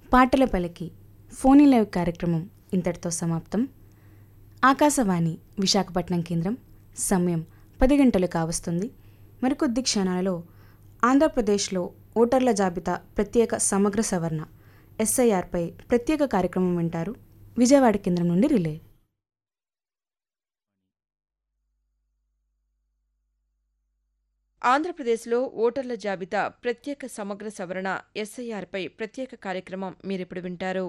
పాటల పలికి phone live కార్యక్రమం ఇంతటితో సమాప్తం ఆకాశవాణి విశాఖపట్నం కేంద్రం సమయం పది గంటలు కావస్తుంది మరికొద్ది క్షణాలలో ఆంధ్రప్రదేశ్లో ఓటర్ల జాబితా ప్రత్యేక సమగ్ర సవరణ ఎస్ఐఆర్పై ప్రత్యేక కార్యక్రమం వింటారు విజయవాడ కేంద్రం నుండి రిలే ఆంధ్రప్రదేశ్లో ఓటర్ల జాబితా ప్రత్యేక సమగ్ర సవరణ ఎస్ఐఆర్పై ప్రత్యేక కార్యక్రమం మీరిప్పుడు వింటారు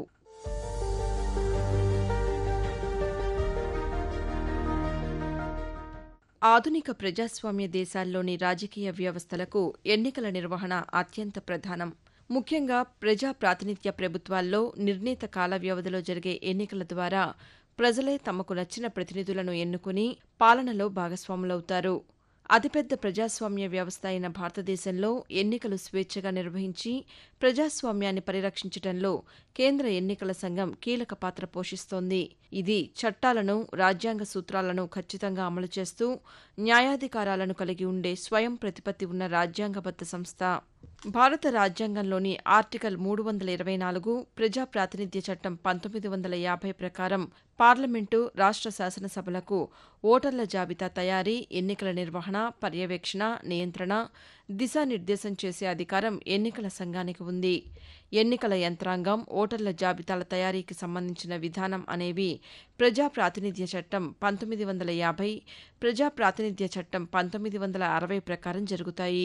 ఆధునిక ప్రజాస్వామ్య దేశాల్లోని రాజకీయ వ్యవస్థలకు ఎన్నికల నిర్వహణ అత్యంత ప్రధానం ముఖ్యంగా ప్రజా ప్రాతినిధ్య ప్రభుత్వాల్లో నిర్ణీత కాల వ్యవధిలో జరిగే ఎన్నికల ద్వారా ప్రజలే తమకు నచ్చిన ప్రతినిధులను ఎన్నుకుని పాలనలో భాగస్వాములవుతారు అతిపెద్ద ప్రజాస్వామ్య వ్యవస్థ అయిన భారతదేశంలో ఎన్నికలు స్వేచ్ఛగా నిర్వహించి ప్రజాస్వామ్యాన్ని పరిరక్షించడంలో కేంద్ర ఎన్నికల సంఘం కీలక పాత్ర పోషిస్తోంది ఇది చట్టాలను రాజ్యాంగ సూత్రాలను ఖచ్చితంగా అమలు చేస్తూ న్యాయాధికారాలను కలిగి ఉండే స్వయం ప్రతిపత్తి ఉన్న రాజ్యాంగబద్ద సంస్థ భారత రాజ్యాంగంలోని ఆర్టికల్ మూడు వందల ఇరవై నాలుగు ప్రజా ప్రాతినిధ్య చట్టం పంతొమ్మిది వందల యాభై ప్రకారం పార్లమెంటు రాష్ట్ర శాసనసభలకు ఓటర్ల జాబితా తయారీ ఎన్నికల నిర్వహణ పర్యవేక్షణ నియంత్రణ దిశానిర్దేశం చేసే అధికారం ఎన్నికల సంఘానికి ఉంది ఎన్నికల యంత్రాంగం ఓటర్ల జాబితాల తయారీకి సంబంధించిన విధానం అనేవి ప్రజా ప్రాతినిధ్య చట్టం పంతొమ్మిది వందల యాభై ప్రజా ప్రాతినిధ్య చట్టం పంతొమ్మిది వందల అరవై ప్రకారం జరుగుతాయి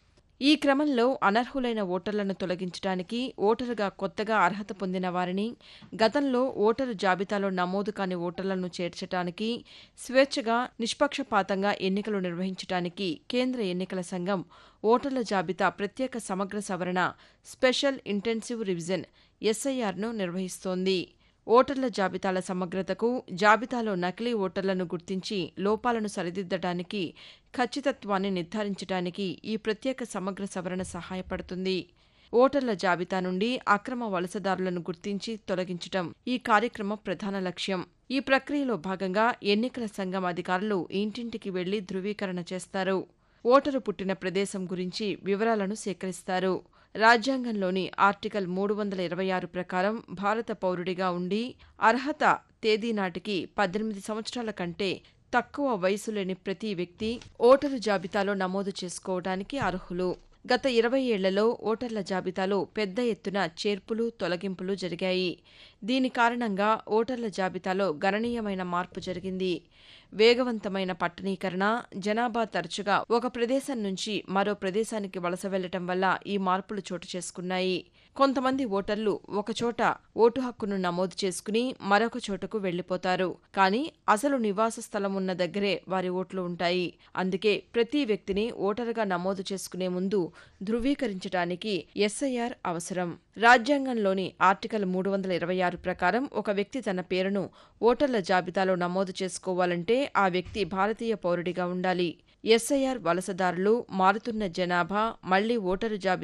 ఈ క్రమంలో అనర్హులైన ఓటర్లను తొలగించడానికి ఓటరుగా కొత్తగా అర్హత పొందిన వారిని గతంలో ఓటరు జాబితాలో నమోదు కాని ఓటర్లను చేర్చడానికి స్వేచ్ఛగా నిష్పక్షపాతంగా ఎన్నికలు నిర్వహించడానికి కేంద్ర ఎన్నికల సంఘం ఓటర్ల జాబితా ప్రత్యేక సమగ్ర సవరణ స్పెషల్ ఇంటెన్సివ్ రివిజన్ ఎస్ఐఆర్ను నిర్వహిస్తోంది ఓటర్ల జాబితాల సమగ్రతకు జాబితాలో నకిలీ ఓటర్లను గుర్తించి లోపాలను సరిదిద్దడానికి ఖచ్చితత్వాన్ని నిర్ధారించడానికి ఈ ప్రత్యేక సమగ్ర సవరణ సహాయపడుతుంది ఓటర్ల జాబితా నుండి అక్రమ వలసదారులను గుర్తించి తొలగించడం ఈ కార్యక్రమ ప్రధాన లక్ష్యం ఈ ప్రక్రియలో భాగంగా ఎన్నికల సంఘం అధికారులు ఇంటింటికి వెళ్లి ధృవీకరణ చేస్తారు ఓటరు పుట్టిన ప్రదేశం గురించి వివరాలను సేకరిస్తారు రాజ్యాంగంలోని ఆర్టికల్ మూడు వందల ఇరవై ఆరు ప్రకారం భారత పౌరుడిగా ఉండి అర్హత తేదీ నాటికి పద్దెనిమిది సంవత్సరాల కంటే తక్కువ వయసు లేని ప్రతి వ్యక్తి ఓటరు జాబితాలో నమోదు చేసుకోవడానికి అర్హులు గత ఇరవై ఏళ్లలో ఓటర్ల జాబితాలో పెద్ద ఎత్తున చేర్పులు తొలగింపులు జరిగాయి దీని కారణంగా ఓటర్ల జాబితాలో గణనీయమైన మార్పు జరిగింది వేగవంతమైన పట్టణీకరణ జనాభా తరచుగా ఒక ప్రదేశం నుంచి మరో ప్రదేశానికి వలస వెళ్లటం వల్ల ఈ మార్పులు చోటు చేసుకున్నాయి కొంతమంది ఓటర్లు ఒకచోట ఓటు హక్కును నమోదు చేసుకుని మరొక చోటకు వెళ్లిపోతారు కానీ అసలు నివాస స్థలం ఉన్న దగ్గరే వారి ఓట్లు ఉంటాయి అందుకే ప్రతి వ్యక్తిని ఓటరుగా నమోదు చేసుకునే ముందు ధృవీకరించడానికి ఎస్ఐఆర్ అవసరం రాజ్యాంగంలోని ఆర్టికల్ మూడు వందల ఇరవై ఆరు ప్రకారం ఒక వ్యక్తి తన పేరును ఓటర్ల జాబితాలో నమోదు చేసుకోవాలంటే ఆ వ్యక్తి భారతీయ పౌరుడిగా ఉండాలి ఎస్ఐఆర్ వలసదారులు మారుతున్న జనాభా మళ్లీ ఓటరు జాబితా